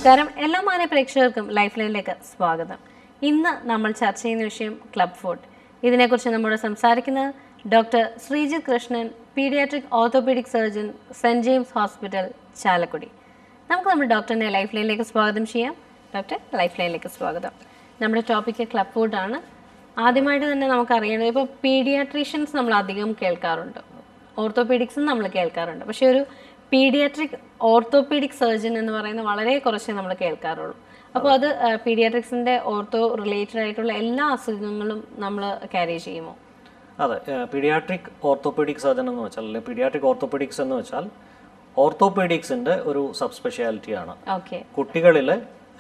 നമസ്കാരം എല്ലാ മാന്യ പ്രേക്ഷകർക്കും ലൈഫ് ലൈനിലേക്ക് സ്വാഗതം ഇന്ന് നമ്മൾ ചർച്ച ചെയ്യുന്ന വിഷയം ക്ലബ് ഫുഡ് ഇതിനെക്കുറിച്ച് നമ്മോട് സംസാരിക്കുന്നത് doctor Sreejith Krishnan pediatric orthopedic surgeon saint James hospital Chalakudy നമുക്ക് നമ്മുടെ ഡോക്ടറിനെ ലൈഫ് ലൈനിലേക്ക് സ്വാഗതം ചെയ്യാം ഡോക്ടർ ലൈഫ് ലൈനിലേക്ക് സ്വാഗതം നമ്മുടെ ടോപ്പിക്ക് ക്ലബ് ഫുഡാണ് ആദ്യമായിട്ട് തന്നെ നമുക്ക് അറിയേണ്ടത് ഇപ്പോൾ പീഡിയാട്രീഷ്യൻസ് നമ്മൾ അധികം കേൾക്കാറുണ്ട് ഓർത്തോപീഡിക്സും നമ്മൾ കേൾക്കാറുണ്ട് പക്ഷേ ഒരു പീഡിയാട്രിക് ഓർത്തോപീഡിക് സർജൻ എന്ന് പറയുന്നത് വളരെ കുറച്ചേ നമ്മൾ കേൾക്കാറുള്ളൂ അപ്പോൾ അത് പീഡിയാട്രിക്സിൻ്റെ ഓർത്തോ റിലേറ്റഡ് ആയിട്ടുള്ള എല്ലാ അസുഖങ്ങളും നമ്മൾ ക്യാരി ചെയ്യുമോ അതെ പീഡിയാട്രിക് ഓർത്തോപീഡിക് സർജൻ എന്ന് വെച്ചാൽ അല്ലെങ്കിൽ പീഡിയാട്രിക് ഓർത്തോപീഡിക്സ് എന്ന് വെച്ചാൽ ഓർത്തോപീഡിക്സിൻ്റെ ഒരു സബ് സ്പെഷ്യാലിറ്റിയാണ് ഓക്കെ കുട്ടികളിലെ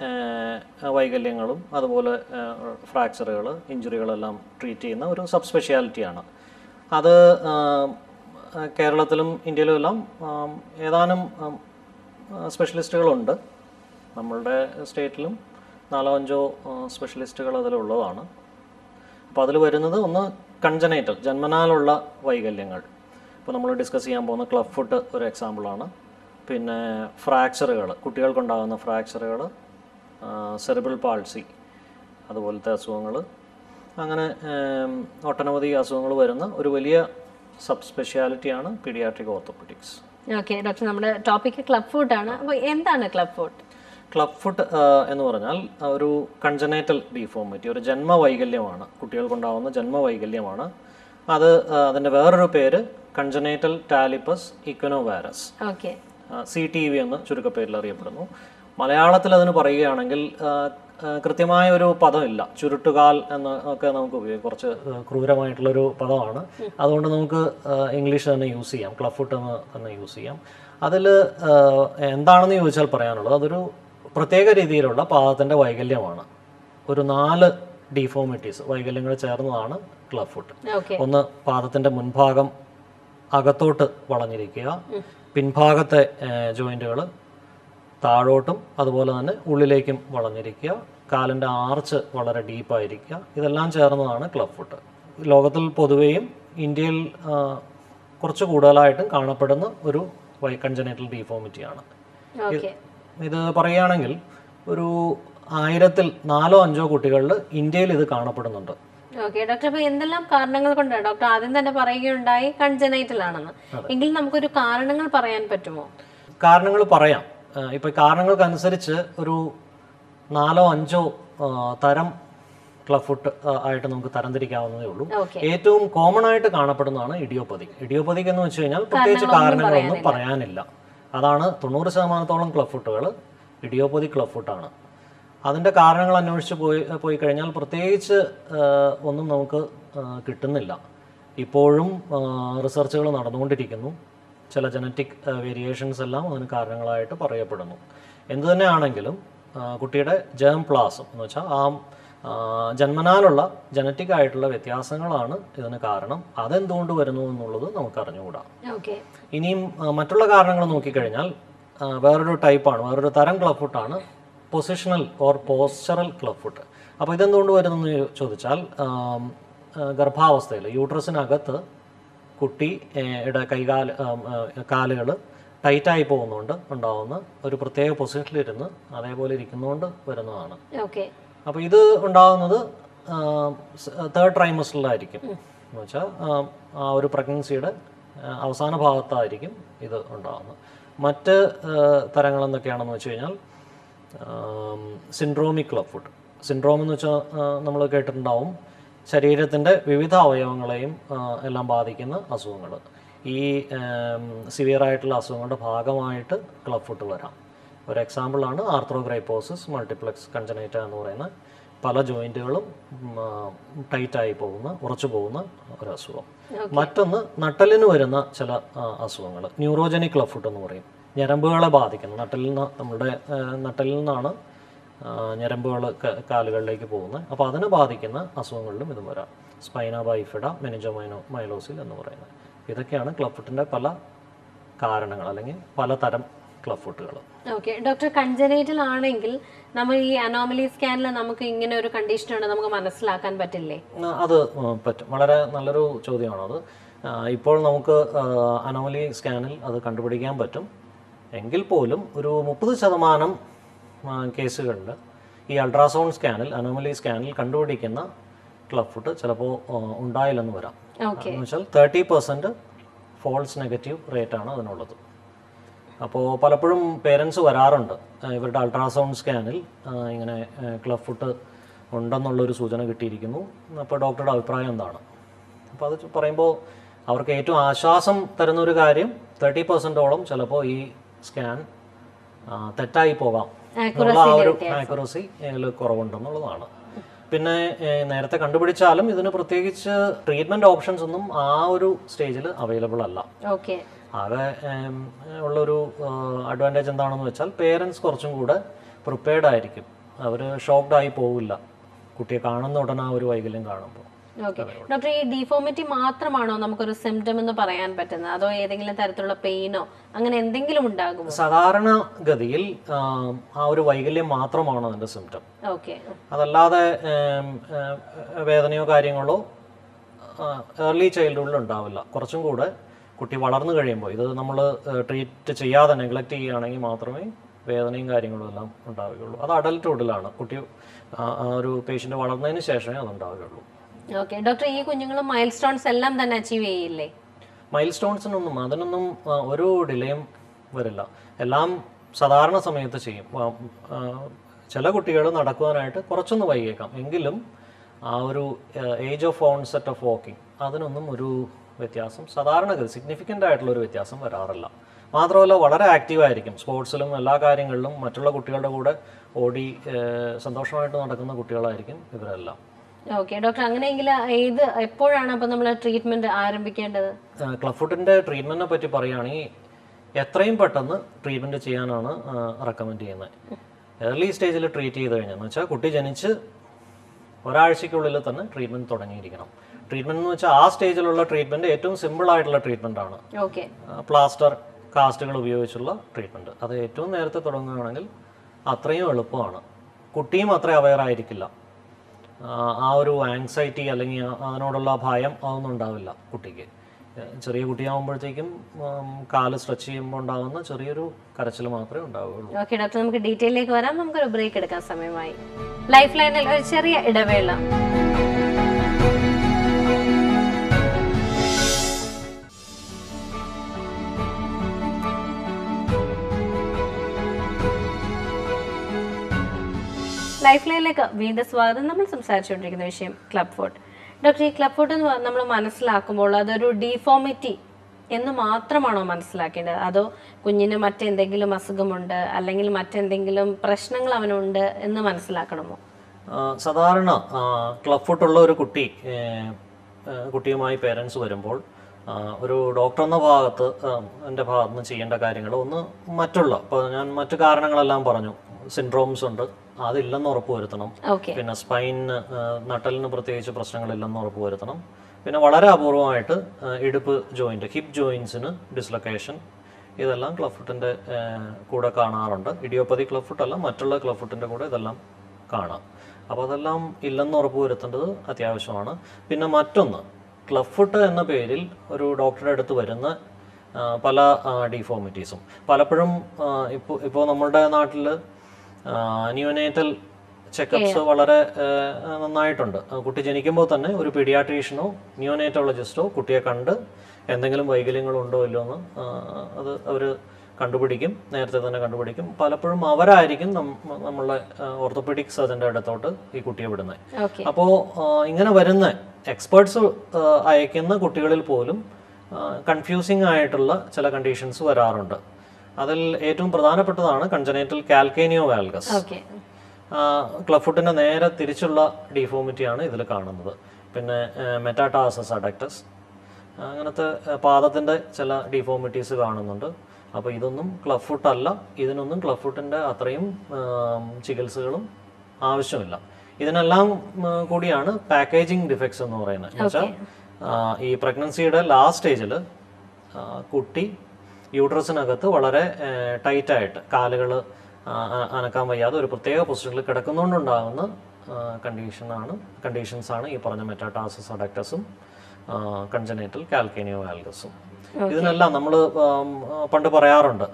ഏഹ്, വൈകല്യങ്ങളും അതുപോലെ ഫ്രാക്ചറുകൾ ഇഞ്ചുറികളെല്ലാം ട്രീറ്റ് ചെയ്യുന്ന ഒരു സബ് സ്പെഷ്യാലിറ്റിയാണ് അത് ആം, ആ, കേരളത്തിലും ഇന്ത്യയിലും എല്ലാം ആം, ഏതാനും ആം, ആ, സ്പെഷ്യലിസ്റ്റുകളുണ്ട് നമ്മളുടെ സ്റ്റേറ്റിലും നാലോ അഞ്ചോ ആ, സ്പെഷ്യലിസ്റ്റുകൾ അതിലുള്ളതാണ് അപ്പോൾ അതിൽ വരുന്നത് ഒന്ന് കൺജനൈറ്റൽ ജന്മനാലുള്ള വൈകല്യങ്ങൾ ഇപ്പോൾ നമ്മൾ ഡിസ്കസ് ചെയ്യാൻ പോകുന്ന ക്ലബ് ഫുട്ട് ഒരു എക്സാമ്പിളാണ് പിന്നെ ഫ്രാക്ചറുകൾ കുട്ടികൾക്കുണ്ടാകുന്ന ഫ്രാക്ചറുകൾ സെറിബ്രൽ പാൾസി അതുപോലത്തെ അസുഖങ്ങൾ അങ്ങനെ ഏം, ഒട്ടനവധി അസുഖങ്ങൾ വരുന്ന ഒരു വലിയ സബ് സ്പെഷ്യാലിറ്റിയാണ് പീഡിയാട്രിക് ഓർത്തോപെഡിക്സ് ഓക്കെ ഡോക്ടർ നമ്മുടെ ടോപ്പിക്ക് ക്ലബ് ഫുഡാണ് അപ്പോൾ എന്താണ് ക്ലബ് ഫുഡ് ക്ലബ് ഫുട്ട് എന്ന് പറഞ്ഞാൽ ആ, ഒരു കൺജനേറ്റൽ ഡിഫോമിറ്റി ഒരു ജന്മ വൈകല്യമാണ് കുട്ടികൾക്കുണ്ടാവുന്ന ജന്മ വൈകല്യമാണ് അത് ആ, അതിൻ്റെ വേറൊരു പേര് congenital talipes equinovarus okay C T V എന്ന് ചുരുക്കപ്പേരിൽ അറിയപ്പെടുന്നു മലയാളത്തിൽ അതിന് പറയുകയാണെങ്കിൽ ആ, ആ, കൃത്യമായ ഒരു പദമില്ല ചുരുട്ടുകാൽ എന്ന് ഒക്കെ നമുക്ക് ഉപയോഗിക്കാം കുറച്ച് ആ, ക്രൂരമായിട്ടുള്ളൊരു പദമാണ് അതുകൊണ്ട് നമുക്ക് ആ, ഇംഗ്ലീഷ് തന്നെ യൂസ് ചെയ്യാം ക്ലബ് ഫുട്ട് എന്ന് തന്നെ യൂസ് ചെയ്യാം അതിൽ എന്താണെന്ന് ചോദിച്ചാൽ പറയാനുള്ളത് അതൊരു പ്രത്യേക രീതിയിലുള്ള പാദത്തിൻ്റെ വൈകല്യമാണ് ഒരു നാല് ഡിഫോമിറ്റീസ് വൈകല്യങ്ങൾ ചേർന്നതാണ് ക്ലബ് ഫുട്ട് ഓക്കെ ഒന്ന് പാദത്തിന്റെ മുൻഭാഗം അകത്തോട്ട് വളഞ്ഞിരിക്കുക പിൻഭാഗത്തെ ജോയിന്റുകൾ താഴോട്ടും അതുപോലെ തന്നെ ഉള്ളിലേക്കും വളഞ്ഞിരിക്കുക കാലിൻ്റെ ആർച്ച് വളരെ ഡീപ്പായിരിക്കുക ഇതെല്ലാം ചേർന്നതാണ് ക്ലബ് ഫുട്ട് ലോകത്തിൽ പൊതുവെയും ഇന്ത്യയിൽ ആ, കുറച്ച് കൂടുതലായിട്ടും കാണപ്പെടുന്ന ഒരു വൈ കൺജനേറ്റൽ ഡിഫോമിറ്റിയാണ് ഓക്കെ ഇത് പറയുകയാണെങ്കിൽ ഒരു ആയിരത്തിൽ നാലോ അഞ്ചോ കുട്ടികളിൽ ഇന്ത്യയിൽ ഇത് കാണപ്പെടുന്നുണ്ട് ഓക്കെ ഡോക്ടർ അപ്പൊ എന്തെല്ലാം കാരണങ്ങൾ കൊണ്ടാണ് ഡോക്ടർ ആദ്യം തന്നെ പറയുകയുണ്ടായി കൺജനൈറ്റൽ ആണെന്ന് എങ്കിൽ നമുക്കൊരു കാരണങ്ങൾ പറയാൻ പറ്റുമോ കാരണങ്ങൾ പറയാം ഏഹ് ഇപ്പൊ കാരണങ്ങൾക്കനുസരിച്ച് ഒരു നാലോ അഞ്ചോ ഏഹ് തരം ക്ലബ് ഫുട്ട് ആയിട്ട് നമുക്ക് തരംതിരിക്കാവുന്നതേ ഉള്ളൂ ഓക്കെ ഏറ്റവും കോമൺ ആയിട്ട് കാണപ്പെടുന്നതാണ് ഇഡിയോപ്പതിക് ഇഡിയോപ്പതിക് എന്ന് വെച്ച് കഴിഞ്ഞാൽ പ്രത്യേകിച്ച് കാരണങ്ങളൊന്നും പറയാനില്ല അതാണ് തൊണ്ണൂറ് ശതമാനത്തോളം ക്ലബ് ഫുട്ടുകൾ ഇഡിയോപ്പതിക് ക്ലബ് ഫുട്ടാണ് അതിൻ്റെ കാരണങ്ങൾ അന്വേഷിച്ച് പോയി പോയി കഴിഞ്ഞാൽ പ്രത്യേകിച്ച് ഏഹ് ഒന്നും നമുക്ക് ഏഹ് കിട്ടുന്നില്ല ഇപ്പോഴും റിസർച്ചുകൾ നടന്നുകൊണ്ടിരിക്കുന്നു ചില ജനറ്റിക് വേരിയേഷൻസ് എല്ലാം അതിന് കാരണങ്ങളായിട്ട് പറയപ്പെടുന്നു എന്തു തന്നെയാണെങ്കിലും ആ, കുട്ടിയുടെ ജേം പ്ലാസം എന്ന് വെച്ചാൽ ആ ആ, ജന്മനാലുള്ള ജനറ്റിക് ആയിട്ടുള്ള വ്യത്യാസങ്ങളാണ് ഇതിന് കാരണം അതെന്തുകൊണ്ട് വരുന്നു എന്നുള്ളത് നമുക്ക് അറിഞ്ഞുകൂടാ ഓക്കെ ഇനിയും ആ, മറ്റുള്ള കാരണങ്ങൾ നോക്കിക്കഴിഞ്ഞാൽ ആ, വേറൊരു ടൈപ്പാണ് വേറൊരു തരം ക്ലബ് ഫുട്ടാണ് positional or postural club foot അപ്പോൾ ഇതെന്തുകൊണ്ട് വരുന്നെന്ന് ചോ- ചോദിച്ചാൽ ഗർഭാവസ്ഥയിൽ യൂട്രസിനകത്ത് കുട്ടി ഏ, യുടെ കൈകാൽ കാലുകൾ ടൈറ്റായി പോകുന്നതുകൊണ്ട് ഉണ്ടാവുന്ന ഒരു പ്രത്യേക പൊസിഷനിലിരുന്ന് അതേപോലെ ഇരിക്കുന്നതുകൊണ്ട് വരുന്നതാണ് ഓക്കെ അപ്പോൾ ഇത് ഉണ്ടാകുന്നത് തേർഡ് ട്രൈമസ്റ്ററിലായിരിക്കും എന്ന് വെച്ചാൽ ആ ഒരു പ്രഗ്നൻസിയുടെ അവസാന ഭാഗത്തായിരിക്കും ഇത് ഉണ്ടാകുന്നത് മറ്റ് ആ, തരങ്ങൾ എന്തൊക്കെയാണെന്ന് വെച്ച് കഴിഞ്ഞാൽ സിൻഡ്രോമിക് ക്ലബ് ഫുഡ് സിൻഡ്രോം എന്ന് വെച്ചാൽ നമ്മൾ കേട്ടിട്ടുണ്ടാവും ശരീരത്തിൻ്റെ വിവിധ അവയവങ്ങളെയും ആ, എല്ലാം ബാധിക്കുന്ന അസുഖങ്ങൾ ഈ സിവിയർ ആയിട്ടുള്ള അസുഖങ്ങളുടെ ഭാഗമായിട്ട് ക്ലബ് ഫുഡ് വരാം ഒരു എക്സാമ്പിളാണ് ആർത്രോഗ്രൈപ്പോസിസ് മൾട്ടിപ്ലെക്സ് കൺജനൈറ്റ എന്ന് പറയുന്ന പല ജോയിൻറ്റുകളും ടൈറ്റായി പോകുന്ന ഉറച്ചു പോകുന്ന ഒരു അസുഖം മറ്റൊന്ന് നട്ടലിന് വരുന്ന ചില അസുഖങ്ങൾ ന്യൂറോജനിക് ക്ലബ് ഫുഡ് എന്ന് പറയും ഞരമ്പുകളെ ബാധിക്കുന്നു നട്ടലിൽ നിന്ന് നമ്മുടെ ആ, നട്ടലിൽ നിന്നാണ് ഞരമ്പുകൾ കാലുകളിലേക്ക് പോകുന്നത് അപ്പോൾ അതിനെ ബാധിക്കുന്ന അസുഖങ്ങളിലും ഇതും വരാം സ്പൈന ബൈഫിഡ മെനിജോമൈനോ മൈലോസിൽ എന്ന് പറയുന്നത് ഇതൊക്കെയാണ് ക്ലബ് ഫുട്ടിൻ്റെ പല കാരണങ്ങൾ അല്ലെങ്കിൽ പലതരം ക്ലബ് ഫുട്ടുകൾ ഓക്കെ ഡോക്ടർ കൺജനൈറ്റൽ ആണെങ്കിൽ നമ്മൾ ഈ അനോമലി സ്കാനിൽ നമുക്ക് ഇങ്ങനെ ഒരു കണ്ടീഷൻ ഉണ്ട് നമുക്ക് മനസ്സിലാക്കാൻ പറ്റില്ലേ ആ, അത് ഉം, പറ്റും വളരെ നല്ലൊരു ചോദ്യമാണത് ആ, ഇപ്പോൾ നമുക്ക് അനോമലി സ്കാനിൽ അത് കണ്ടുപിടിക്കാൻ പറ്റും എങ്കിൽ പോലും ഒരു മുപ്പത് ശതമാനം കേസുകളിൽ ഈ അൾട്രാസൗണ്ട് സ്കാനിൽ അനോമലി സ്കാനിൽ കണ്ടുപിടിക്കുന്ന ക്ലബ് ഫുട്ട് ചിലപ്പോൾ ഉണ്ടായില്ലെന്ന് വരാം ഓക്കെ എന്ന് വെച്ചാൽ തേർട്ടി പെർസെൻറ്റ് ഫോൾസ് നെഗറ്റീവ് റേറ്റാണ് അതിനുള്ളത് അപ്പോൾ പലപ്പോഴും പേരൻസ് വരാറുണ്ട് ആ, ഇവരുടെ അൾട്രാസൗണ്ട് സ്കാനിൽ ആ, ഇങ്ങനെ ക്ലബ് ഫുട്ട് ഉണ്ടെന്നുള്ളൊരു സൂചന കിട്ടിയിരിക്കുന്നു അപ്പോൾ ഡോക്ടറുടെ അഭിപ്രായം എന്താണ് അപ്പോൾ അത് പറയുമ്പോൾ അവർക്ക് ഏറ്റവും ആശ്വാസം തരുന്ന ഒരു കാര്യം തേർട്ടി പെർസെൻറ്റോളം ചിലപ്പോൾ ഈ സ്കാൻ തെറ്റായി പോകാം എന്നുള്ള ആ ഒരു ആക്യുറസി ഇതിൽ കുറവുണ്ടെന്നുള്ളതാണ് പിന്നെ ഏഹ്, നേരത്തെ കണ്ടുപിടിച്ചാലും ഇതിന് പ്രത്യേകിച്ച് ട്രീറ്റ്മെൻറ്റ് ഓപ്ഷൻസ് ഒന്നും ആ ഒരു സ്റ്റേജിൽ അവൈലബിൾ അല്ല ഓക്കെ ആകെ ഏം, ഉള്ളൊരു അഡ്വാൻറ്റേജ് എന്താണെന്ന് വെച്ചാൽ പേരൻസ് കുറച്ചും കൂടെ പ്രിപ്പയർഡ് ആയിരിക്കും അവർ ഷോക്ക്ഡ് ആയി പോവില്ല കുട്ടിയെ കാണുന്ന ഉടനെ ആ ഒരു വൈകല്യം കാണുമ്പോൾ ഓക്കെ ഡോക്ടർ ഈ ഡിഫോമിറ്റി മാത്രമാണോ നമുക്കൊരു സിംറ്റം എന്ന് പറയാൻ പറ്റുന്നത് അതോ ഏതെങ്കിലും തരത്തിലുള്ള പെയിനോ അങ്ങനെ എന്തെങ്കിലും ഉണ്ടാകുമോ സാധാരണഗതിയിൽ ആം, ആ ഒരു വൈകല്യം മാത്രമാണ് അതിൻ്റെ സിംറ്റം ഓക്കെ അതല്ലാതെ ഏം, ഏ, വേദനയോ കാര്യങ്ങളോ ഏർലി ചൈൽഡ്ഹുഡിൽ ഉണ്ടാവില്ല കുറച്ചും കൂടെ കുട്ടി വളർന്നു കഴിയുമ്പോൾ ഇത് നമ്മൾ ട്രീറ്റ് ചെയ്യാതെ നെഗ്ലക്റ്റ് ചെയ്യുകയാണെങ്കിൽ മാത്രമേ വേദനയും കാര്യങ്ങളും എല്ലാം ഉണ്ടാവുകയുള്ളൂ അത് അഡൽട്ട്ഹുഡിലാണ് കുട്ടി ആ ആ ഒരു പേഷ്യൻ്റ് വളർന്നതിന് ശേഷമേ അത് ഉണ്ടാവുകയുള്ളൂ ഓക്കെ ഡോക്ടർ ഈ കുഞ്ഞുങ്ങൾ മൈൽ സ്റ്റോൺസ് എല്ലാം തന്നെ അച്ചീവ് ചെയ്യില്ലേ മൈൽ സ്റ്റോൺസിനൊന്നും അതിനൊന്നും ആ, ഒരു ഡിലേയും വരില്ല എല്ലാം സാധാരണ സമയത്ത് ചെയ്യും ആ, ആ, ചില കുട്ടികൾ നടക്കുവാനായിട്ട് കുറച്ചൊന്ന് വൈകിയേക്കാം എങ്കിലും ആ ഒരു age of onset of walking അതിനൊന്നും ഒരു വ്യത്യാസം സാധാരണഗതി സിഗ്നിഫിക്കൻ്റ് ആയിട്ടുള്ള ഒരു വ്യത്യാസം വരാറില്ല മാത്രമല്ല വളരെ ആക്റ്റീവ് ആയിരിക്കും സ്പോർട്സിലും എല്ലാ കാര്യങ്ങളിലും മറ്റുള്ള കുട്ടികളുടെ കൂടെ ഓടി ഏ, സന്തോഷമായിട്ട് നടക്കുന്ന കുട്ടികളായിരിക്കും ഇവരെല്ലാം ഓക്കെ ഡോക്ടർ അങ്ങനെയെങ്കിൽ ഏത് എപ്പോഴാണ് അപ്പൊ നമ്മൾ ട്രീറ്റ്മെന്റ് ആരംഭിക്കേണ്ടത് ക്ലഫുട്ടിൻ്റെ ട്രീറ്റ്മെൻറ്റിനെ പറ്റി പറയുകയാണെങ്കിൽ എത്രയും പെട്ടെന്ന് ട്രീറ്റ്മെൻറ്റ് ചെയ്യാനാണ് റെക്കമെൻഡ് ചെയ്യുന്നത് ഏർലി സ്റ്റേജിൽ ട്രീറ്റ് ചെയ്ത് കഴിഞ്ഞാൽ വെച്ചാൽ കുട്ടി ജനിച്ച് ഒരാഴ്ചയ്ക്കുള്ളിൽ തന്നെ ട്രീറ്റ്മെൻറ്റ് തുടങ്ങിയിരിക്കണം ട്രീറ്റ്മെൻറ്റ് എന്ന് വെച്ചാൽ ആ സ്റ്റേജിലുള്ള ട്രീറ്റ്മെൻറ്റ് ഏറ്റവും സിമ്പിൾ ആയിട്ടുള്ള ട്രീറ്റ്മെൻ്റ് ആണ് ഓക്കെ പ്ലാസ്റ്റർ കാസ്റ്റുകൾ ഉപയോഗിച്ചുള്ള ട്രീറ്റ്മെൻറ്റ് അത് ഏറ്റവും നേരത്തെ തുടങ്ങുകയാണെങ്കിൽ അത്രയും എളുപ്പമാണ് കുട്ടിയും അത്ര അവെയർ ആയിരിക്കില്ല ആ, ആ ഒരു ആങ്സൈറ്റി അല്ലെങ്കിൽ ആ- അതിനോടുള്ള ഭയം അതൊന്നും ഉണ്ടാവില്ല കുട്ടിക്ക് ഏഹ് ചെറിയ കുട്ടിയാകുമ്പോഴത്തേക്കും ഉം, കാല് സ്ട്രെച്ച് ചെയ്യുമ്പോൾ ഉണ്ടാകുന്ന ചെറിയൊരു കരച്ചിൽ മാത്രമേ ഉണ്ടാവുകയുള്ളൂ ഓക്കെ ഡോക്ടർ നമുക്ക് ഡീറ്റെയിലേക്ക് വരാം നമുക്കൊരു ബ്രേക്ക് എടുക്കാൻ സമയമായി ലൈഫ് ലൈനിൽ ഒരു ചെറിയ ഇടവേള ലൈഫ് ലൈനിലേക്ക് വീണ്ടും സ്വാഗതം നമ്മൾ സംസാരിച്ചുകൊണ്ടിരിക്കുന്ന വിഷയം ക്ലബ് ഫുഡ് ഡോക്ടർ ഈ ക്ലബ് ഫുഡ് എന്ന് നമ്മൾ മനസ്സിലാക്കുമ്പോൾ അതൊരു ഡീഫോമിറ്റി എന്ന് മാത്രമാണോ മനസ്സിലാക്കേണ്ടത് അതോ കുഞ്ഞിന് മറ്റെന്തെങ്കിലും അസുഖമുണ്ട് അല്ലെങ്കിൽ മറ്റെന്തെങ്കിലും പ്രശ്നങ്ങൾ അവനുണ്ട് എന്ന് മനസ്സിലാക്കണമോ ആ, സാധാരണ ക്ലബ് ഫുട്ടുള്ള ഒരു കുട്ടി ഏഹ്, ഏഹ്, കുട്ടിയുമായി പേരൻസ് വരുമ്പോൾ ആ, ഒരു ഡോക്ടർ എന്ന ഭാഗത്ത് ആ, എൻ്റെ ഭാഗത്ത് നിന്ന് ചെയ്യേണ്ട കാര്യങ്ങൾ ഒന്ന് മറ്റുള്ള ഇപ്പോൾ ഞാൻ മറ്റു കാരണങ്ങളെല്ലാം പറഞ്ഞു സിൻഡ്രോംസ് ഉണ്ട് അതില്ലെന്ന് ഉറപ്പ് വരുത്തണം ഓക്കെ പിന്നെ സ്പൈനിന് നട്ടലിന് പ്രത്യേകിച്ച് പ്രശ്നങ്ങളില്ലെന്ന് ഉറപ്പ് വരുത്തണം പിന്നെ വളരെ അപൂർവമായിട്ട് ആ, ഇടുപ്പ് ജോയിന്റ് ഹിപ്പ് ജോയിൻസിന് ഡിസ്ലൊക്കേഷൻ ഇതെല്ലാം ക്ലഫുട്ടിൻ്റെ കൂടെ കാണാറുണ്ട് ഇഡിയോപ്പതി ക്ലഫുട്ട് അല്ല മറ്റുള്ള ക്ലഫുട്ടിൻ്റെ കൂടെ ഇതെല്ലാം കാണാം അപ്പോൾ അതെല്ലാം ഇല്ലെന്ന് ഉറപ്പ് വരുത്തേണ്ടത് അത്യാവശ്യമാണ് പിന്നെ മറ്റൊന്ന് ക്ലഫുട്ട് എന്ന പേരിൽ ഒരു ഡോക്ടറുടെ അടുത്ത് വരുന്ന ആ, പല ഡിഫോമിറ്റീസും പലപ്പോഴും ഇപ്പോൾ ഇപ്പോൾ നമ്മുടെ നാട്ടിൽ ന്യൂനേറ്റൽ ചെക്കപ്സ് വളരെ ആ, നന്നായിട്ടുണ്ട് ആ, കുട്ടി ജനിക്കുമ്പോൾ തന്നെ ഒരു പീഡിയാട്രീഷ്യനോ ന്യൂനേറ്റോളജിസ്റ്റോ കുട്ടിയെ കണ്ട് എന്തെങ്കിലും വൈകല്യങ്ങളുണ്ടോ ഇല്ലോ എന്ന് ആ, അത് അവർ കണ്ടുപിടിക്കും നേരത്തെ തന്നെ കണ്ടുപിടിക്കും പലപ്പോഴും അവരായിരിക്കും നം- നമ്മളെ ഓർത്തോപെഡിക് സർജൻ്റെ അടുത്തോട്ട് ഈ കുട്ടിയെ വിടുന്നത് ഓക്കെ അപ്പോൾ ഇങ്ങനെ വരുന്ന എക്സ്പേർട്സ് അയക്കുന്ന കുട്ടികളിൽ പോലും കൺഫ്യൂസിങ് ആയിട്ടുള്ള ചില കണ്ടീഷൻസ് വരാറുണ്ട് അതിൽ ഏറ്റവും പ്രധാനപ്പെട്ടതാണ് കൺജനേറ്റൽ കാൽക്കേനിയോ വാൽഗസ് ഓക്കെ ക്ലഫുട്ടിൻ്റെ നേരെ തിരിച്ചുള്ള ഡിഫോമിറ്റിയാണ് ഇതിൽ കാണുന്നത് പിന്നെ മെറ്റാടാസസ് അഡക്ടസ് അങ്ങനത്തെ ആ, പാദത്തിൻ്റെ ചില ഡിഫോമിറ്റീസ് കാണുന്നുണ്ട് അപ്പോൾ ഇതൊന്നും ക്ലഫുട്ട് അല്ല ഇതിനൊന്നും ക്ലഫുട്ടിൻ്റെ അത്രയും ആം, ചികിത്സകളും ആവശ്യമില്ല ഇതിനെല്ലാം ഉം, കൂടിയാണ് പാക്കേജിങ് ഡിഫക്ട്സ് എന്ന് പറയുന്നത് എന്ന് വെച്ചാൽ ആ, ഈ പ്രഗ്നൻസിയുടെ ലാസ്റ്റ് സ്റ്റേജിൽ കുട്ടി യൂട്രസിനകത്ത് വളരെ ടൈറ്റായിട്ട് കാലുകൾ അനക്കാൻ വയ്യാതെ ഒരു പ്രത്യേക പൊസിഷനിൽ കിടക്കുന്നതുകൊണ്ടുണ്ടാകുന്ന കണ്ടീഷനാണ് കണ്ടീഷൻസാണ് ഈ പറഞ്ഞ മെറ്റാടാസസ് അഡക്ടസും കൺജനേറ്റൽ കാൽക്കേനിയോ വാൽഗസും ഇതിനെല്ലാം നമ്മൾ പണ്ട് പറയാറുണ്ട്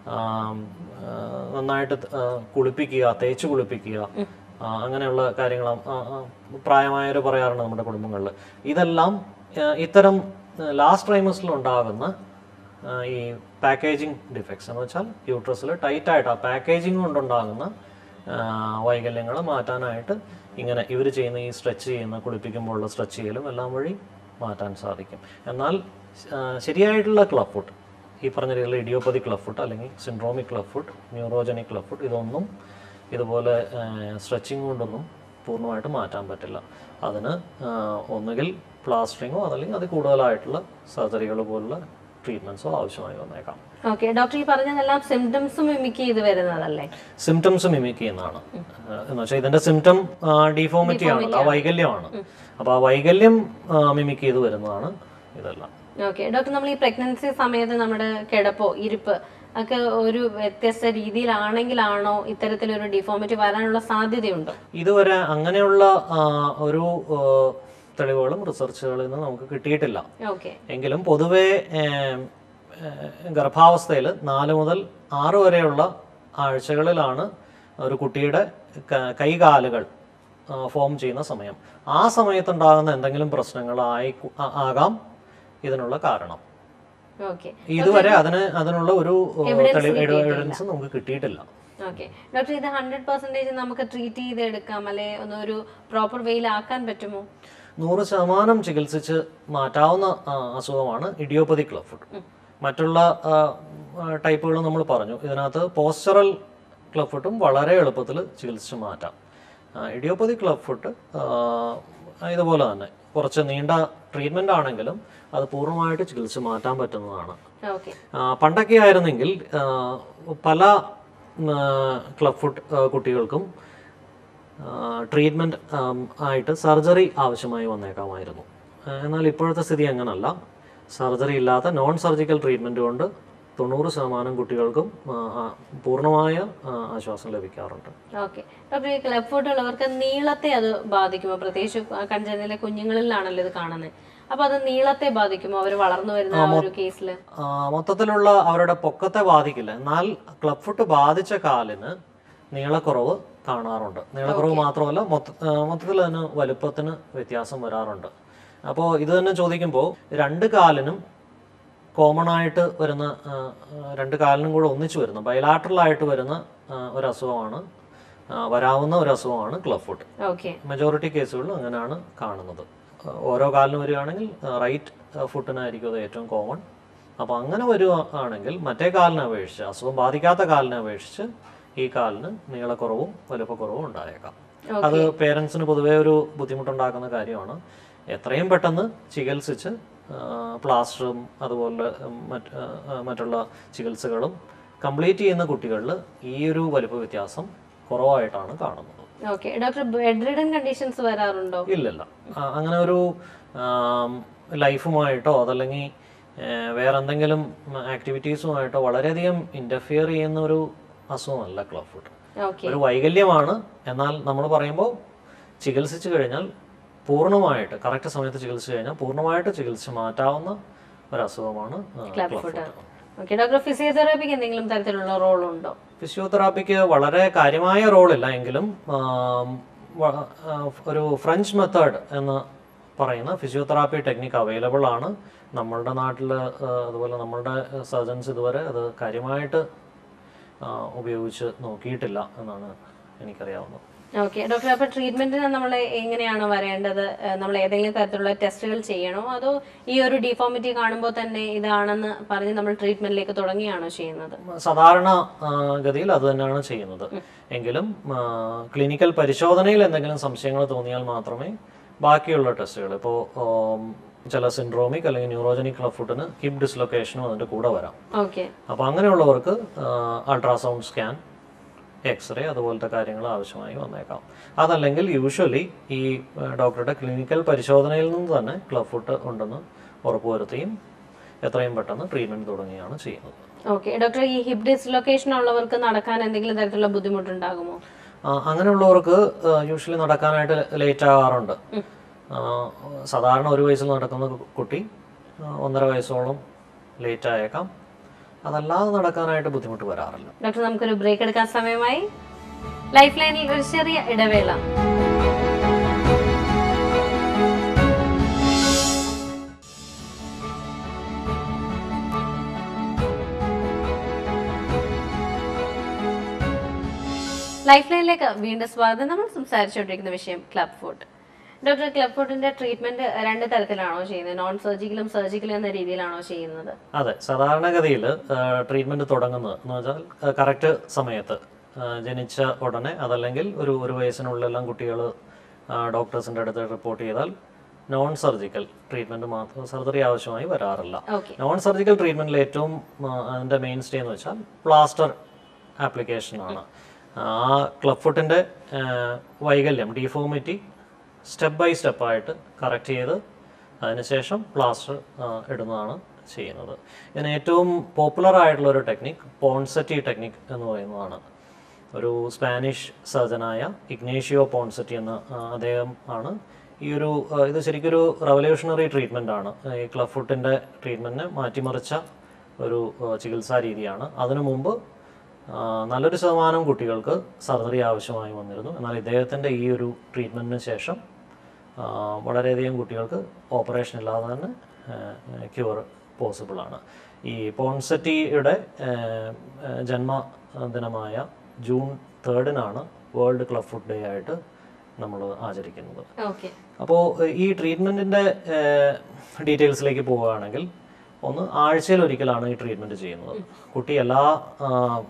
ആം, ആ, നന്നായിട്ട് ആ, കുളിപ്പിക്കുക തേച്ച് കുളിപ്പിക്കുക ആ, അങ്ങനെയുള്ള കാര്യങ്ങൾ ആ, ആ, പ്രായമായവർ പറയാറുണ്ട് നമ്മുടെ കുടുംബങ്ങളിൽ ഇതെല്ലാം ആ, ഇത്തരം ലാസ്റ്റ് ട്രൈമസിൽ ഉണ്ടാകുന്ന ആ, ഈ പാക്കേജിങ് ഡിഫക്ട്സ് എന്ന് വെച്ചാൽ യൂട്രസിൽ ടൈറ്റായിട്ട് ആ പാക്കേജിങ് കൊണ്ടുണ്ടാകുന്ന വൈകല്യങ്ങൾ മാറ്റാനായിട്ട് ഇങ്ങനെ ഇവർ ചെയ്യുന്ന ഈ സ്ട്രെച്ച് ചെയ്യുന്ന കുളിപ്പിക്കുമ്പോഴുള്ള സ്ട്രെച്ച് ചെയ്യലും എല്ലാം വഴി മാറ്റാൻ സാധിക്കും എന്നാൽ ആ, ശരിയായിട്ടുള്ള ക്ലബ് ഫുഡ് ഈ പറഞ്ഞ രീതിയിലുള്ള ഇഡിയോപ്പതി ക്ലബ് ഫുഡ് അല്ലെങ്കിൽ syndromic club foot neurogenic club foot ഇതൊന്നും ഇതുപോലെ സ്ട്രെച്ചിങ് കൊണ്ടൊന്നും പൂർണ്ണമായിട്ട് മാറ്റാൻ പറ്റില്ല അതിന് ആ, ഒന്നുകിൽ പ്ലാസ്റ്ററിങ്ങോ അതല്ലെങ്കിൽ അത് കൂടുതലായിട്ടുള്ള സർജറികൾ പോലുള്ള ട്രീറ്റ്മെൻറ്റ്സോ ആവശ്യമായി വന്നേക്കാം ഓക്കെ ഡോക്ടർ ഈ പറഞ്ഞതെല്ലാം സിംറ്റംസ് മിമിക് ചെയ്ത് വരുന്നതല്ലേ സിംറ്റംസ് മിമിക് ചെയ്യുന്നതാണ് എന്ന് വെച്ചാൽ ഇതിന്റെ സിംറ്റം ഡിഫോമിറ്റി ആണല്ലോ ആ വൈകല്യമാണ് അപ്പോൾ ആ വൈകല്യം മിമിക് ചെയ്ത് വരുന്നതാണ് ഇതെല്ലാം ഓക്കെ ഡോക്ടർ നമ്മൾ ഈ പ്രഗ്നൻസി സമയത്ത് നമ്മുടെ കിടപ്പോ ഇരിപ്പ് ഒക്കെ ഒരു വ്യത്യസ്ത രീതിയിലാണെങ്കിലാണോ ഇത്തരത്തിലൊരു ഡിഫോമിറ്റി വരാനുള്ള സാധ്യതയുണ്ടോ ഇതുവരെ അങ്ങനെയുള്ള ആ, ഒരു ആ, തെളിവുകളും റിസർച്ചുകളിൽ നിന്ന് നമുക്ക് കിട്ടിയിട്ടില്ല ഓക്കെ എങ്കിലും പൊതുവെ ഏം, ഏ, ഗർഭാവസ്ഥയിൽ നാല് മുതൽ ആറ് വരെയുള്ള ആഴ്ചകളിലാണ് ഒരു കുട്ടിയുടെ ക- കൈകാലുകൾ ആ, ഫോം ചെയ്യുന്ന സമയം ആ സമയത്തുണ്ടാകുന്ന എന്തെങ്കിലും പ്രശ്നങ്ങളായി കു- ആ- ആകാം ഇതിനുള്ള കാരണം ഓക്കെ ഇതുവരെ അതിന് അതിനുള്ള ഒരു തെളിവ് എവിഡൻസ് നമുക്ക് കിട്ടിയിട്ടില്ല ഓക്കെ ഡോക്ടർ ഇത് ഹൺഡ്രഡ് പെർസെന്റേജ് നമുക്ക് ട്രീറ്റ് ചെയ്തെടുക്കാം അല്ലെ ഒന്നൊരു പ്രോപ്പർ വേയിലാക്കാൻ പറ്റുമോ നൂറ് ശതമാനം ചികിത്സിച്ച് മാറ്റാവുന്ന ആ, അസുഖമാണ് ഇഡിയോപ്പതി ക്ലബ് ഫുഡ് മറ്റുള്ള ടൈപ്പുകൾ നമ്മൾ പറഞ്ഞു ഇതിനകത്ത് പോസ്റ്ററൽ ക്ലബ് ഫുഡും വളരെ എളുപ്പത്തിൽ ചികിത്സിച്ച് മാറ്റാം ഇഡിയോപ്പതി ക്ലബ് ഫുഡ് ഇതുപോലെ തന്നെ കുറച്ച് നീണ്ട ട്രീറ്റ്മെൻ്റ് ആണെങ്കിലും അത് പൂർണ്ണമായിട്ട് ചികിത്സിച്ച് മാറ്റാൻ പറ്റുന്നതാണ് ഓക്കെ ആ, പണ്ടൊക്കെ ആയിരുന്നെങ്കിൽ ആ, പല ക്ലബ് ഫുഡ് കുട്ടികൾക്കും ട്രീറ്റ്മെൻറ്റ് ആയിട്ട് സർജറി ആവശ്യമായി വന്നേക്കാമായിരുന്നു ആ, എന്നാൽ ഇപ്പോഴത്തെ സ്ഥിതി അങ്ങനല്ല സർജറി ഇല്ലാത്ത നോൺ സർജിക്കൽ ട്രീറ്റ്മെൻറ്റ് കൊണ്ട് തൊണ്ണൂറ് ശതമാനം കുട്ടികൾക്കും ആ, ആ, പൂർണ്ണമായ ആ, ആശ്വാസം ലഭിക്കാറുണ്ട് ഓക്കെ ഡോക്ടർ ഈ ക്ലബ് ഫുഡ് ഉള്ളവർക്ക് നീളത്തെ അത് ബാധിക്കുമോ പ്രത്യേകിച്ച് കൺജനിലെ കുഞ്ഞുങ്ങളിലാണല്ലോ ഇത് കാണുന്നത് അപ്പൊ അത് നീളത്തെ ബാധിക്കുമോ അവർ വളർന്നു വരുന്ന ആ ഒരു കേസിൽ ആ, മൊത്തത്തിലുള്ള അവരുടെ പൊക്കത്തെ ബാധിക്കില്ല എന്നാൽ ക്ലബ് ഫുട്ട് ബാധിച്ച കാലിന് നീളക്കുറവ് കാണാറുണ്ട് നീളക്കുറവ് മാത്രമല്ല മൊത്ത ആ, മൊത്തത്തിൽ അതിന് വലുപ്പത്തിന് വ്യത്യാസം വരാറുണ്ട് അപ്പോൾ ഇത് തന്നെ ചോദിക്കുമ്പോൾ രണ്ട് കാലിനും കോമൺ ആയിട്ട് വരുന്ന ആ, ആ, രണ്ട് കാലിനും കൂടെ ഒന്നിച്ചു വരുന്ന ബയലാട്രൽ ആയിട്ട് വരുന്ന ആ, ഒരു അസുഖമാണ് ആ, വരാവുന്ന ഒരു അസുഖമാണ് ക്ലബ് ഫുട്ട് ഓക്കെ മെജോറിറ്റി കേസുകളിൽ അങ്ങനെയാണ് കാണുന്നത് അഹ് ഓരോ കാലിനും വരികയാണെങ്കിൽ റൈറ്റ് ഫുട്ടിനായിരിക്കും അത് ഏറ്റവും കോമൺ അപ്പോൾ അങ്ങനെ വരികയാണെങ്കിൽ മറ്റേ കാലിനെ അപേക്ഷിച്ച് അസുഖം ബാധിക്കാത്ത കാലിനെ അപേക്ഷിച്ച് ഈ കാലിന് നീളക്കുറവും വലുപ്പക്കുറവും ഉണ്ടായേക്കാം അത് പേരൻസിന് പൊതുവേ ഒരു ബുദ്ധിമുട്ടുണ്ടാക്കുന്ന കാര്യമാണ് എത്രയും പെട്ടെന്ന് ചികിത്സിച്ച് പ്ലാസ്റ്ററും അതുപോലെ ഉം, മറ്റ് ആ, മറ്റുള്ള ചികിത്സകളും കംപ്ലീറ്റ് ചെയ്യുന്ന കുട്ടികളിൽ ഈ ഒരു വലുപ്പ വ്യത്യാസം കുറവായിട്ടാണ് കാണുന്നത് okay doctor bedridden conditions വരാറുണ്ടോ ഇല്ലല്ല ആ, അങ്ങനെ ഒരു ലൈഫുമായിട്ടോ അതല്ലെങ്കിൽ ഏ, വേറെ എന്തെങ്കിലും ആക്ടിവിറ്റീസുമായിട്ടോ വളരെയധികം ഇൻ്റർഫിയർ ചെയ്യുന്ന ഒരു അസുഖമല്ല ക്ലബ് ഫുഡ് ഓക്കെ ഒരു വൈകല്യമാണ് എന്നാൽ നമ്മൾ പറയുമ്പോൾ ചികിത്സിച്ചു കഴിഞ്ഞാൽ പൂർണ്ണമായിട്ട് കറക്റ്റ് സമയത്ത് ചികിത്സിച്ചു കഴിഞ്ഞാൽ പൂർണ്ണമായിട്ട് ചികിത്സിച്ച് മാറ്റാവുന്ന ഒരു അസുഖമാണ് ക്ലബ് ഫുഡ് ഓക്കെ ഡോക്ടർ ഫിസിയോതെറാപ്പിക്ക് എന്തെങ്കിലും തരത്തിലുള്ള റോൾ ഉണ്ടോ ഫിസിയോതെറാപ്പിക്ക് വളരെ കാര്യമായ റോളില്ല എങ്കിലും ആം, വ- ആ, ഒരു ഫ്രഞ്ച് മെത്തേഡ് എന്ന് പറയുന്ന ഫിസിയോതെറാപ്പി ടെക്നിക്ക് അവൈലബിൾ ആണ് നമ്മളുടെ നാട്ടിൽ അതുപോലെ നമ്മളുടെ സർജൻസ് ഇതുവരെ അത് കാര്യമായിട്ട് ആ, ഉപയോഗിച്ച് നോക്കിയിട്ടില്ല എന്നാണ് എനിക്കറിയാവുന്നത് ഓക്കെ ഡോക്ടർ അപ്പൊ ട്രീറ്റ്മെന്റിന് നമ്മൾ എങ്ങനെയാണ് വരേണ്ടത് ഏഹ് നമ്മൾ ഏതെങ്കിലും തരത്തിലുള്ള ടെസ്റ്റുകൾ ചെയ്യണോ അതോ ഈ ഒരു ഡിഫോമിറ്റി കാണുമ്പോൾ തന്നെ ഇതാണെന്ന് പറഞ്ഞ് നമ്മൾ ട്രീറ്റ്മെന്റിലേക്ക് തുടങ്ങിയാണോ ചെയ്യുന്നത് സാധാരണ ആ, ഗതിയിൽ അത് തന്നെയാണ് ചെയ്യുന്നത് എങ്കിലും ആ, ക്ലിനിക്കൽ പരിശോധനയിൽ എന്തെങ്കിലും സംശയങ്ങൾ തോന്നിയാൽ മാത്രമേ ബാക്കിയുള്ള ടെസ്റ്റുകൾ ഇപ്പോൾ ചില സിൻഡ്രോമിക് അല്ലെങ്കിൽ ന്യൂറോജനിക് ക്ലബ് ഫുഡിന് ഹിപ്പ് ഡിസ്ലൊക്കേഷനും അതിൻ്റെ കൂടെ വരാം ഓക്കെ അപ്പോൾ അങ്ങനെയുള്ളവർക്ക് അൾട്രാസൗണ്ട് സ്കാൻ എക്സ്റേ അതുപോലത്തെ കാര്യങ്ങൾ ആവശ്യമായി വന്നേക്കാം അതല്ലെങ്കിൽ യൂഷ്വലി ഈ ആ, ഡോക്ടറുടെ ക്ലിനിക്കൽ പരിശോധനയിൽ നിന്ന് തന്നെ ക്ലബ് ഫുഡ് ഉണ്ടെന്ന് ഉറപ്പുവരുത്തുകയും എത്രയും പെട്ടെന്ന് ട്രീറ്റ്മെൻറ്റ് തുടങ്ങുകയാണ് ചെയ്യുന്നത് ഓക്കെ ഡോക്ടർ ഈ ഹിപ്പ് ഡിസ്ലൊക്കേഷൻ ഉള്ളവർക്ക് നടക്കാൻ എന്തെങ്കിലും തരത്തിലുള്ള ബുദ്ധിമുട്ടുണ്ടാകുമോ ആ, അങ്ങനെയുള്ളവർക്ക് യൂഷ്വലി നടക്കാനായിട്ട് ലേറ്റ് ആകാറുണ്ട് ആ, സാധാരണ ഒരു വയസ്സിൽ നടക്കുന്ന കു- കുട്ടി ആ, ഒന്നര വയസ്സോളം ലേറ്റ് ആയേക്കാം അതല്ലാതെ നടക്കാനായിട്ട് ബുദ്ധിമുട്ട് വരാറില്ല ഡോക്ടർ നമുക്കൊരു ബ്രേക്ക് എടുക്കാൻ സമയമായി ലൈഫ് ലൈനിൽ ഒരു ചെറിയ ഇടവേള ലൈഫ് ലൈനിലേക്ക് വീണ്ടും സ്വാഗതം നമ്മൾ സംസാരിച്ചുകൊണ്ടിരിക്കുന്ന വിഷയം ക്ലബ് ഫുഡ് ഡോക്ടർ ക്ലബ് ഫുഡിന്റെ ട്രീറ്റ്മെന്റ് രണ്ട് തരത്തിലാണോ ചെയ്യുന്നത് നോൺ സർജിക്കലും സർജിക്കലും എന്ന രീതിയിലാണോ ചെയ്യുന്നത് അതെ സാധാരണഗതിയിൽ ട്രീറ്റ്മെൻറ്റ് തുടങ്ങുന്നത് എന്ന് വെച്ചാൽ കറക്റ്റ് സമയത്ത് ആ, ജനിച്ച ഉടനെ അതല്ലെങ്കിൽ ഒരു ഒരു വയസ്സിനുള്ളിലെല്ലാം കുട്ടികൾ ഡോക്ടേഴ്സിൻ്റെ അടുത്ത് റിപ്പോർട്ട് ചെയ്താൽ നോൺ സർജിക്കൽ ട്രീറ്റ്മെൻറ്റ് മാത്രം സർജറി ആവശ്യമായി വരാറില്ല ഓക്കെ നോൺ സർജിക്കൽ ട്രീറ്റ്മെൻറ്റിൽ ഏറ്റവും ആ, അതിൻ്റെ മെയിൻ സ്റ്റേ എന്ന് വെച്ചാൽ പ്ലാസ്റ്റർ ആപ്ലിക്കേഷനാണ് ആ ക്ലബ് ഫുട്ടിൻ്റെ വൈകല്യം ഡിഫോമിറ്റി സ്റ്റെപ്പ് ബൈ സ്റ്റെപ്പായിട്ട് കറക്റ്റ് ചെയ്ത് അതിനുശേഷം പ്ലാസ്റ്റർ ഇടുന്നതാണ് ചെയ്യുന്നത് ഇതിന് ഏറ്റവും പോപ്പുലർ ആയിട്ടുള്ള ഒരു ടെക്നിക് പോൺസെറ്റി ടെക്നിക് എന്ന് പറയുന്നതാണ് ഒരു സ്പാനിഷ് സർജനായ ഇഗ്നേഷ്യോ പോൺസെറ്റി എന്ന ആ, അദ്ദേഹം ആണ് ഈ ഒരു ആ, ഇത് ശരിക്കൊരു റവല്യൂഷണറി ട്രീറ്റ്മെൻ്റ് ആണ് ഈ ക്ലബ് ഫുട്ടിൻ്റെ ട്രീറ്റ്മെൻറ്റിനെ മാറ്റിമറിച്ച ഒരു ആ, ചികിത്സാ രീതിയാണ് അതിനു മുമ്പ് ആ, നല്ലൊരു ശതമാനം കുട്ടികൾക്ക് സർജറി ആവശ്യമായി വന്നിരുന്നു എന്നാൽ ഇദ്ദേഹത്തിൻ്റെ ഈ ഒരു ട്രീറ്റ്മെൻറ്റിന് ശേഷം ആ, വളരെയധികം കുട്ടികൾക്ക് ഓപ്പറേഷൻ ഇല്ലാതെ തന്നെ ക്യൂർ പോസിബിൾ ആണ് ഈ പോൺസെറ്റിയുടെ ജന്മദിനമായ ജൂൺ തേർഡിനാണ് വേൾഡ് ക്ലബ് ഫുഡ് ഡേ ആയിട്ട് നമ്മൾ ആചരിക്കുന്നത് ഓക്കെ അപ്പോൾ ഈ ട്രീറ്റ്മെൻറ്റിൻ്റെ ഡീറ്റെയിൽസിലേക്ക് പോവുകയാണെങ്കിൽ ഒന്ന് ആഴ്ചയിൽ ഒരിക്കലാണ് ഈ ട്രീറ്റ്മെൻറ്റ് ചെയ്യുന്നത് കുട്ടി എല്ലാ ആ,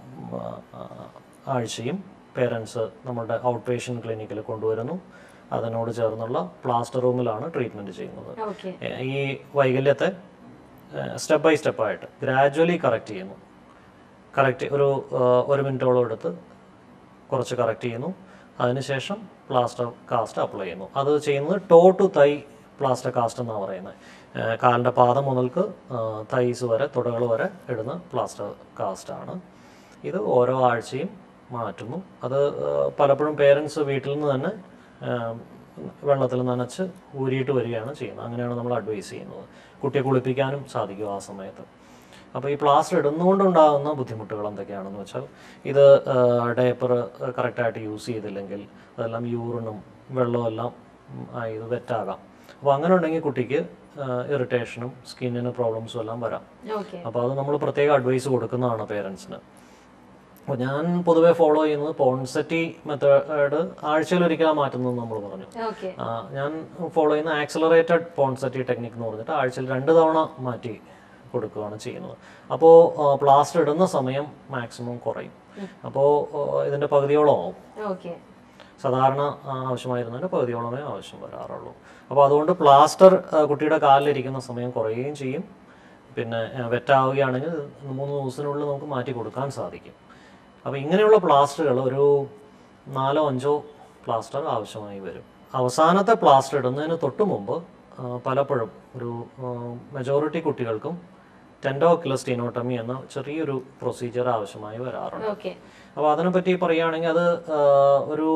ആ, ആഴ്ചയും പേരൻസ് നമ്മുടെ ഔട്ട് പേഷ്യൻ്റ് ക്ലിനിക്കിൽ കൊണ്ടുവരുന്നു അതിനോട് ചേർന്നുള്ള പ്ലാസ്റ്റർ റൂമിലാണ് ട്രീറ്റ്മെൻറ്റ് ചെയ്യുന്നത് ഓക്കെ ഏ, ഈ വൈകല്യത്തെ സ്റ്റെപ്പ് ബൈ സ്റ്റെപ്പായിട്ട് ഗ്രാജ്വലി കറക്റ്റ് ചെയ്യുന്നു കറക്റ്റ് ഒരു ആ, ഒരു മിനിറ്റോളം എടുത്ത് കുറച്ച് കറക്റ്റ് ചെയ്യുന്നു അതിനുശേഷം പ്ലാസ്റ്റർ കാസ്റ്റ് അപ്ലൈ ചെയ്യുന്നു അത് ചെയ്യുന്നത് toe to thigh plaster cast എന്നാണ് പറയുന്നത് ഏ, കാലിൻ്റെ പാദം മുതൽക്ക് തൈസ് വരെ തുടകൾ വരെ ഇടുന്ന പ്ലാസ്റ്റർ കാസ്റ്റാണ് ഇത് ഓരോ ആഴ്ചയും മാറ്റുന്നു അത് ആ, പലപ്പോഴും പേരൻസ് വീട്ടിൽ നിന്ന് തന്നെ ആ, വെള്ളത്തിൽ നനച്ച് ഊരിയിട്ട് വരികയാണ് ചെയ്യുന്നത് അങ്ങനെയാണ് നമ്മൾ അഡ്വൈസ് ചെയ്യുന്നത് കുട്ടിയെ കുളിപ്പിക്കാനും സാധിക്കും ആ സമയത്ത് അപ്പോൾ ഈ പ്ലാസ്റ്റർ ഇടുന്നതുകൊണ്ടുണ്ടാകുന്ന ബുദ്ധിമുട്ടുകൾ എന്തൊക്കെയാണെന്ന് വെച്ചാൽ ഇത് ഡയപ്പർ കറക്റ്റായിട്ട് യൂസ് ചെയ്തില്ലെങ്കിൽ അതെല്ലാം യൂറിനും വെള്ളവും എല്ലാം ഉം, ആയി ഇത് വെറ്റാകാം അപ്പോൾ അങ്ങനെ ഉണ്ടെങ്കിൽ കുട്ടിക്ക് ഇറിറ്റേഷനും സ്കിന്നിന് പ്രോബ്ലംസും എല്ലാം വരാം ഓക്കെ അപ്പോൾ അത് നമ്മൾ പ്രത്യേക അഡ്വൈസ് കൊടുക്കുന്നതാണ് പേരൻസിന് അപ്പോൾ ഞാൻ പൊതുവേ ഫോളോ ചെയ്യുന്നത് പോൺസെറ്റി മെത്തേഡ് ആഴ്ചയിൽ ഒരിക്കലാണ് മാറ്റുന്നത് നമ്മൾ പറഞ്ഞു ഓക്കെ ആ, ഞാൻ ഫോളോ ചെയ്യുന്ന ആക്സലറേറ്റഡ് പോൺസെറ്റി ടെക്നിക് എന്ന് പറഞ്ഞിട്ട് ആഴ്ചയിൽ രണ്ട് തവണ മാറ്റി കൊടുക്കുകയാണ് ചെയ്യുന്നത് അപ്പോൾ പ്ലാസ്റ്റർ ഇടുന്ന സമയം മാക്സിമം കുറയും അപ്പോൾ ഇതിൻ്റെ പകുതിയോളം ആവും ഓക്കെ സാധാരണ ആ, ആവശ്യമായിരുന്നതിൻ്റെ പകുതിയോളമേ ആവശ്യം വരാറുള്ളൂ അപ്പോൾ അതുകൊണ്ട് പ്ലാസ്റ്റർ ആ, കുട്ടിയുടെ കാലിലിരിക്കുന്ന സമയം കുറയുകയും ചെയ്യും പിന്നെ ആ, വെറ്റാവുകയാണെങ്കിൽ മൂന്ന് ദിവസത്തിനുള്ളിൽ നമുക്ക് മാറ്റി കൊടുക്കാൻ സാധിക്കും അപ്പോൾ ഇങ്ങനെയുള്ള പ്ലാസ്റ്ററുകൾ ഒരു നാലോ അഞ്ചോ പ്ലാസ്റ്റർ ആവശ്യമായി വരും അവസാനത്തെ പ്ലാസ്റ്റർ ഇടുന്നതിന് തൊട്ട് മുമ്പ് ആ, പലപ്പോഴും ഒരു മെജോറിറ്റി കുട്ടികൾക്കും ടെൻഡോക്ലസ്റ്റീനോട്ടമി എന്ന ചെറിയൊരു പ്രൊസീജിയർ ആവശ്യമായി വരാറുണ്ട് ഓക്കെ അപ്പോൾ അതിനെപ്പറ്റി പറയുകയാണെങ്കിൽ അത് ആ, ഒരു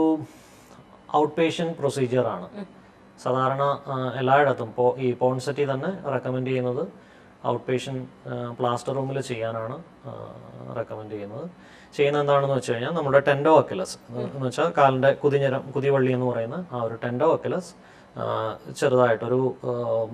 ഔട്ട് പേഷ്യൻ പ്രൊസീജിയറാണ് സാധാരണ ആ, എല്ലായിടത്തും ഇപ്പോൾ ഈ പോൺസെറ്റി തന്നെ റെക്കമെൻഡ് ചെയ്യുന്നത് ഔട്ട് പേഷ്യൻ പ്ലാസ്റ്റർ റൂമിൽ ചെയ്യാനാണ് റെക്കമെൻഡ് ചെയ്യുന്നത് ചെയ്യുന്നത് എന്താണെന്ന് വെച്ച് കഴിഞ്ഞാൽ നമ്മുടെ ടെൻഡോ അക്കിലസ് എന്ന് വെച്ചാൽ കാലിൻ്റെ കുതിഞ്ഞരം കുതിവള്ളി എന്ന് പറയുന്ന ആ ഒരു ടെൻഡോ അക്കിലസ് ചെറുതായിട്ടൊരു ആ,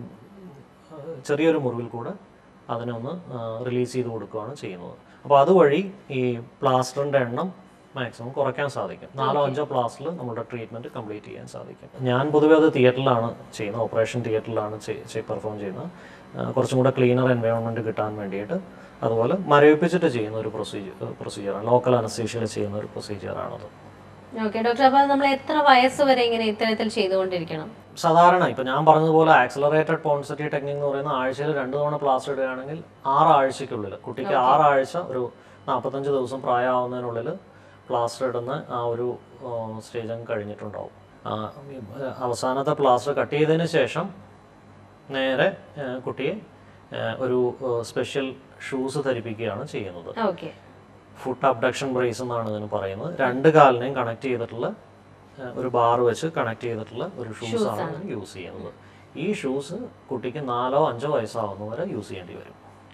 ചെറിയൊരു മുറിവിൽ കൂടെ അതിനെ ഒന്ന് റിലീസ് ചെയ്ത് കൊടുക്കുകയാണ് ചെയ്യുന്നത് അപ്പോൾ അതുവഴി ഈ പ്ലാസ്റ്ററിൻ്റെ എണ്ണം മാക്സിമം കുറയ്ക്കാൻ സാധിക്കും നാലോ അഞ്ചോ പ്ലാസ്റ്ററിൽ നമ്മുടെ ട്രീറ്റ്മെൻറ്റ് കംപ്ലീറ്റ് ചെയ്യാൻ സാധിക്കും ഞാൻ പൊതുവെ അത് തിയേറ്ററിലാണ് ചെയ്യുന്നത് ഓപ്പറേഷൻ തിയേറ്ററിലാണ് പെർഫോം ചെയ്യുന്നത് ആ, കുറച്ചും കൂടെ ക്ലീനർ എൻവയോൺമെൻറ്റ് കിട്ടാൻ വേണ്ടിയിട്ട് അതുപോലെ മരവിപ്പിച്ചിട്ട് ചെയ്യുന്ന ഒരു പ്രൊസീജിയർ പ്രൊസീജിയറാണ് ലോക്കൽ അനസ്തീഷ്യയിൽ ചെയ്യുന്ന ഒരു പ്രൊസീജിയറാണത് ഓക്കെ ഡോക്ടർ അപ്പോൾ നമ്മൾ എത്ര വയസ്സ് വരെ ഇങ്ങനെ ഇത്തരത്തിൽ ചെയ്തുകൊണ്ടിരിക്കണം സാധാരണ ഇപ്പം ഞാൻ പറഞ്ഞതുപോലെ ആക്സലറേറ്റഡ് പോൺസെറ്റി ടെക്നിക് എന്ന് പറയുന്ന ആഴ്ചയിൽ രണ്ട് തവണ പ്ലാസ്റ്റർ ഇടുകയാണെങ്കിൽ ആറ് ആഴ്ചയ്ക്കുള്ളിൽ കുട്ടിക്ക് ആറാഴ്ച ഒരു നാൽപ്പത്തഞ്ച് ദിവസം പ്രായമാവുന്നതിനുള്ളിൽ പ്ലാസ്റ്റർ ഇടുന്ന ആ ഒരു സ്റ്റേജ് അങ്ങ് കഴിഞ്ഞിട്ടുണ്ടാവും ആ, ഈ, ഏ, അവസാനത്തെ പ്ലാസ്റ്റർ കട്ട് ചെയ്തതിന് ശേഷം നേരെ ഏ, കുട്ടിയെ ഏ, ഒരു സ്പെഷ്യൽ ഷൂസ് ധരിപ്പിക്കുകയാണ് ചെയ്യുന്നത് ഓക്കെ ഫുട്ട് അബ്ഡക്ഷൻ ബ്രേസ് എന്നാണ് ഇതിന് പറയുന്നത് രണ്ട് കാലിനെയും കണക്ട് ചെയ്തിട്ടുള്ള ഏഹ്, ഒരു ബാർ വെച്ച് കണക്ട് ചെയ്തിട്ടുള്ള ഒരു ഷൂസ് ആണ് യൂസ് ചെയ്യുന്നത് ഈ ഷൂസ് കുട്ടിക്ക് നാലോ അഞ്ചോ വയസ്സാവുന്ന വരെ യൂസ് ചെയ്യേണ്ടി വരും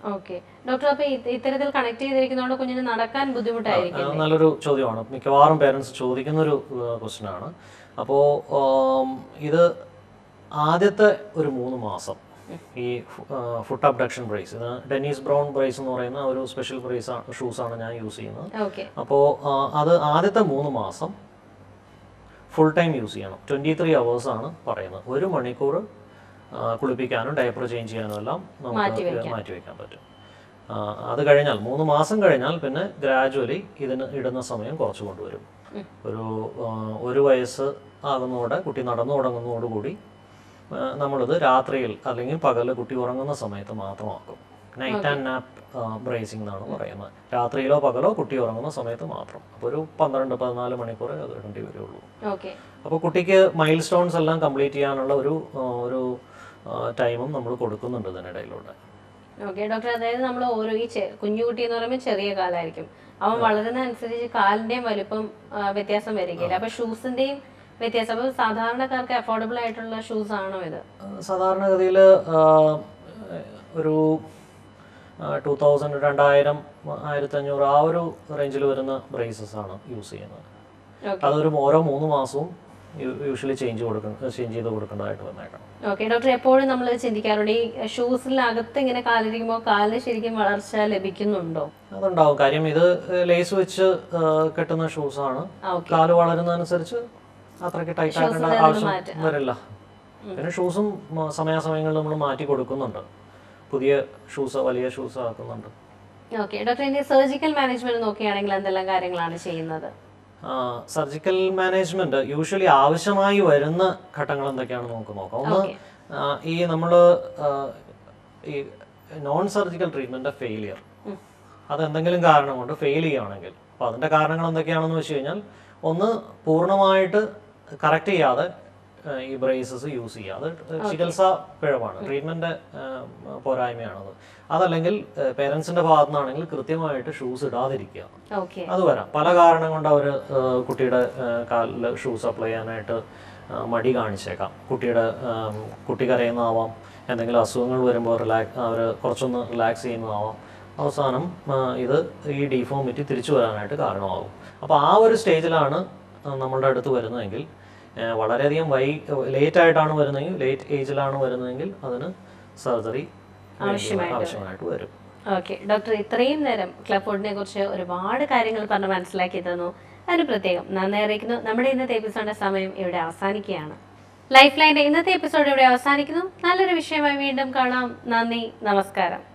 ഓക്കെ ഡോക്ടർ അപ്പൊ ഇത് ഇത്തരത്തിൽ കണക്ട് ചെയ്തിരിക്കുന്നതുകൊണ്ട് കുഞ്ഞിന് നടക്കാൻ ബുദ്ധിമുട്ടായിരിക്കും അത് നല്ലൊരു ചോദ്യമാണ് മിക്കവാറും പേരൻസ് ചോദിക്കുന്ന ഒരു ക്വസ്റ്റ്യൻ ആണ് അപ്പോൾ ഇത് ആദ്യത്തെ ഒരു മൂന്ന് മാസം ഈ ഫുട്ട് അബ്ഡക്ഷൻ ബ്രേസ് ഇത് ഡെന്നീസ് ബ്രൗൺ ബ്രേസ് എന്ന് പറയുന്ന ഒരു സ്പെഷ്യൽ ബ്രേസ് ഷൂസാണ് ഞാൻ യൂസ് ചെയ്യുന്നത് ഓക്കെ അപ്പോൾ അത് ആദ്യത്തെ മൂന്ന് മാസം ഫുൾ ടൈം യൂസ് ചെയ്യണം ട്വൻറ്റി ത്രീ ആണ് പറയുന്നത് ഒരു മണിക്കൂർ ആ, കുളിപ്പിക്കാനും ഡയപ്പർ ചേഞ്ച് ചെയ്യാനും എല്ലാം നമുക്ക് മാറ്റി വയ്ക്കാൻ പറ്റും ആ, അത് കഴിഞ്ഞാൽ മൂന്ന് മാസം കഴിഞ്ഞാൽ പിന്നെ ഗ്രാജുവലി ഇതിന് ഇടുന്ന സമയം കുറച്ച് കൊണ്ടുവരും ഒരു ആ, ഒരു വയസ്സ് ആകുന്നതോടെ കുട്ടി നടന്നു തുടങ്ങുന്നതോടുകൂടി ആ, നമ്മളിത് രാത്രിയിൽ അല്ലെങ്കിൽ പകല് കുട്ടി ഉറങ്ങുന്ന സമയത്ത് മാത്രമാക്കും നൈറ്റ് ആൻഡ് നാപ്പ് ബ്രേസിംഗ് എന്നാണ് പറയുന്നത് രാത്രിയിലോ പകലോ കുട്ടി ഉറങ്ങുന്ന സമയത്ത് മാത്രം അപ്പോൾ ഒരു പന്ത്രണ്ട് പതിനാല് മണിക്കൂറേ അത് ഇടേണ്ടി വരുള്ളൂ ഓക്കെ അപ്പോൾ കുട്ടിക്ക് മൈൽ സ്റ്റോൺസ് എല്ലാം കംപ്ലീറ്റ് ചെയ്യാനുള്ള ഒരു ആ, ഒരു ടൈമും നമ്മൾ കൊടുക്കുന്നുണ്ട് ഇതിനിടയിലൂടെ ഓക്കെ ഡോക്ടർ അതായത് നമ്മൾ ഓരോ ഈ ചെ- കുഞ്ഞുകുട്ടി എന്ന് പറയുമ്പോൾ ചെറിയ കാലായിരിക്കും അവൻ വളരുന്ന അനുസരിച്ച് കാലിന്റെയും വലുപ്പം ആ, വ്യത്യാസം വരികയില്ല അപ്പൊ ഷൂസിന്റെയും വ്യത്യാസം അപ്പൊ സാധാരണക്കാർക്ക് അഫോർഡബിൾ ആയിട്ടുള്ള ഷൂസ് ആണോ ഇത് ആ, സാധാരണഗതിയിൽ ഒരു ടു തൗസൻഡ് രണ്ടായിരം ആയിരത്തഞ്ഞൂറ് ആ ഒരു റേഞ്ചിൽ വരുന്ന ബ്രേസസ് ആണ് യൂസ് ചെയ്യുന്നത് ഓക്കെ അതൊരു ഓരോ മൂന്ന് മാസവും യൂഷ്വലി ചേഞ്ച് കൊടുക്കണം ചേഞ്ച് ചെയ്ത് കൊടുക്കേണ്ടതായിട്ട് വന്നേക്കണം ഓക്കെ ഡോക്ടർ എപ്പോഴും നമ്മൾ ചിന്തിക്കാറുണ്ട് ഈ ഷൂസിനകത്ത് ഇങ്ങനെ കാലിരിക്കുമ്പോൾ കാലിന് ശരിക്കും വളർച്ച ലഭിക്കുന്നുണ്ടോ അതുണ്ടാവും കാര്യം ഇത് ലേസ് വെച്ച് ആ, കെട്ടുന്ന ഷൂസാണ് ആ, okay. കാല് വളരുന്നതനുസരിച്ച് അത്രയ്ക്ക് ടൈറ്റ് ആക്കേണ്ട ആവശ്യം വരില്ല പിന്നെ ഷൂസും മ- സമയാസമയങ്ങളിൽ നമ്മൾ മാറ്റി കൊടുക്കുന്നുണ്ട് പുതിയ ഷൂസ് വലിയ ഷൂസ് ആക്കുന്നുണ്ട് ഓക്കെ ഡോക്ടർ ഇനി സർജിക്കൽ മാനേജ്മെന്റ് നോക്കുകയാണെങ്കിൽ എന്തെല്ലാം കാര്യങ്ങളാണ് ചെയ്യുന്നത് സർജിക്കൽ മാനേജ്മെന്റ് യൂഷ്വലി ആവശ്യമായി വരുന്ന ഘട്ടങ്ങൾ എന്തൊക്കെയാണെന്ന് നമുക്ക് നോക്കാം ഒന്ന് Okay. ആ, ഈ നമ്മൾ ഈ നോൺ സർജിക്കൽ ട്രീറ്റ്മെന്റ് ഫെയിലിയർ അതെന്തെങ്കിലും കാരണം കൊണ്ട് ഫെയിൽ ചെയ്യുകയാണെങ്കിൽ അപ്പോൾ അതിൻ്റെ കാരണങ്ങൾ എന്തൊക്കെയാണെന്ന് വെച്ച് കഴിഞ്ഞാൽ ഒന്ന് പൂർണ്ണമായിട്ട് കറക്റ്റ് ചെയ്യാതെ ആ, ഈ ബ്രേസസ് യൂസ് ചെയ്യുക അത് ചികിത്സാ പിഴവാണ് ട്രീറ്റ്മെന്റ് പോരായ്മയാണത് അതല്ലെങ്കിൽ പേരൻസിന്റെ ഭാഗത്തു നിന്നാണെങ്കിൽ കൃത്യമായിട്ട് ഷൂസ് ഇടാതിരിക്കുക ഓക്കെ അത് വരാം പല കാരണം കൊണ്ട് അവർ കുട്ടിയുടെ കാലിൽ ഷൂസ് അപ്ലൈ ചെയ്യാനായിട്ട് ആ, മടി കാണിച്ചേക്കാം കുട്ടിയുടെ ആം, കുട്ടി കരയുന്നതാവാം എന്തെങ്കിലും അസുഖങ്ങൾ വരുമ്പോൾ റിലാക്സ് അവർ കുറച്ചൊന്ന് റിലാക്സ് ചെയ്യുന്നതാവാം അവസാനം ആ, ഇത് ഈ ഡിഫോമിറ്റി തിരിച്ചു വരാനായിട്ട് കാരണമാകും അപ്പോൾ ആ ഒരു സ്റ്റേജിലാണ് ആ, നമ്മളുടെ അടുത്ത് വരുന്നതെങ്കിൽ ആ, വളരെയധികം വൈ ലേറ്റ് ആയിട്ടാണ് വരുന്നതെങ്കിൽ ലേറ്റ് ഏജിലാണ് വരുന്നതെങ്കിൽ അതിന് സർജറി ആവശ്യമായിട്ട് വരും ഓക്കെ ഡോക്ടർ ഇത്രയും നേരം ക്ലബ് ഫുഡിനെ കുറിച്ച് ഒരുപാട് കാര്യങ്ങൾ പറഞ്ഞ് മനസ്സിലാക്കി തന്നു അതിന് പ്രത്യേകം നന്ദി അറിയിക്കുന്നു നമ്മുടെ ഇന്നത്തെ എപ്പിസോഡിന്റെ സമയം ഇവിടെ അവസാനിക്കുകയാണ് ലൈഫ് ലൈൻ്റെ ഇന്നത്തെ എപ്പിസോഡ് ഇവിടെ അവസാനിക്കുന്നു നല്ലൊരു വിഷയമായി വീണ്ടും കാണാം നന്ദി നമസ്കാരം